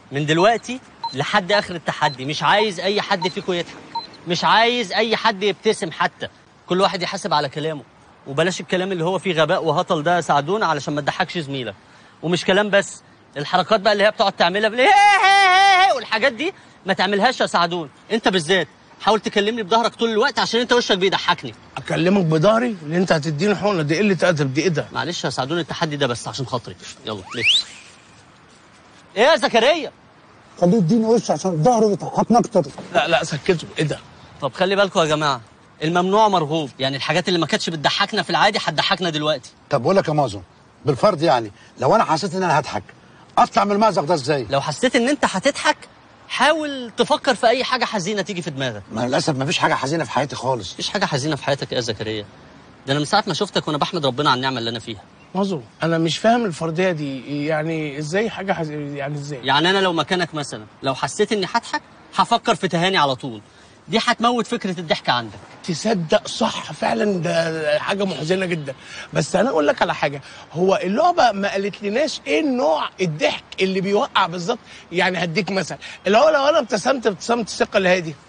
من دلوقتي لحد اخر التحدي مش عايز اي حد فيكم يضحك مش عايز اي حد يبتسم حتى كل واحد يحاسب على كلامه وبلاش الكلام اللي هو فيه غباء وهطل ده ساعدونا علشان ما تضحكش زميلك ومش كلام بس الحركات بقى اللي هي بتقعد تعملها بال والحاجات دي ما تعملهاش يا سعدون انت بالذات حاول تكلمني بظهرك طول الوقت عشان انت وشك بيضحكني اكلمك بضهري اللي انت هتديني حقنه دي قله ادب دي ايه ده معلش يا سعدون التحدي ده بس عشان خاطري يلا ليه ايه يا زكريا خليه يديني وش عشان ظهره يضحكنا اكتر لا لا سكته ايه ده طب خلي بالكم يا جماعه الممنوع مرغوب يعني الحاجات اللي ما كانتش بتضحكنا في العادي هتضحكنا دلوقتي طب بقول لك يا مازن بالفرض يعني لو انا حسيت ان انا هضحك اطلع من المأزق ده ازاي؟ لو حسيت ان انت هتضحك حاول تفكر في اي حاجه حزينه تيجي في دماغك ما للاسف مفيش حاجه حزينه في حياتي خالص مفيش حاجه حزينه في حياتك يا زكريا ده انا من ساعه ما شفتك وانا بحمد ربنا على النعمه اللي انا فيها مازو انا مش فاهم الفرديه دي يعني ازاي حاجه حز... يعني ازاي يعني انا لو مكانك مثلا لو حسيت اني هضحك هفكر في تهاني على طول دي هتموت فكره الضحك عندك تصدق صح فعلا ده حاجه محزنه جدا بس انا اقول لك على حاجه هو اللعبه ما قالت لناش ايه نوع الضحك اللي بيوقع بالظبط يعني هديك مثل اللي هو لو انا ابتسمت ابتسامه الثقه اللي هي دي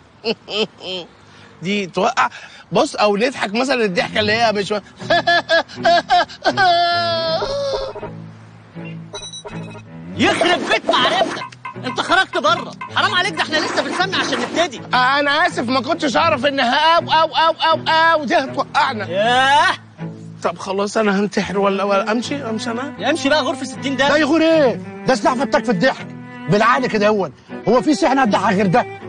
دي توقع بص او نضحك مثلا الضحكه اللي هي مش يخرب بيت معرفتك انت خرجت بره حرام عليك ده احنا لسه بنسمي عشان نبتدي انا اسف ما كنتش اعرف انها او او او او او دي هتوقعنا ياه طب خلاص انا هنتحر ولا, ولا امشي امشي انا امشي بقى غرفه 60 ده ده يغور ايه؟ ده سلاح فتاك في الضحك بالعقل كده هو هو في سحن هتضحك غير ده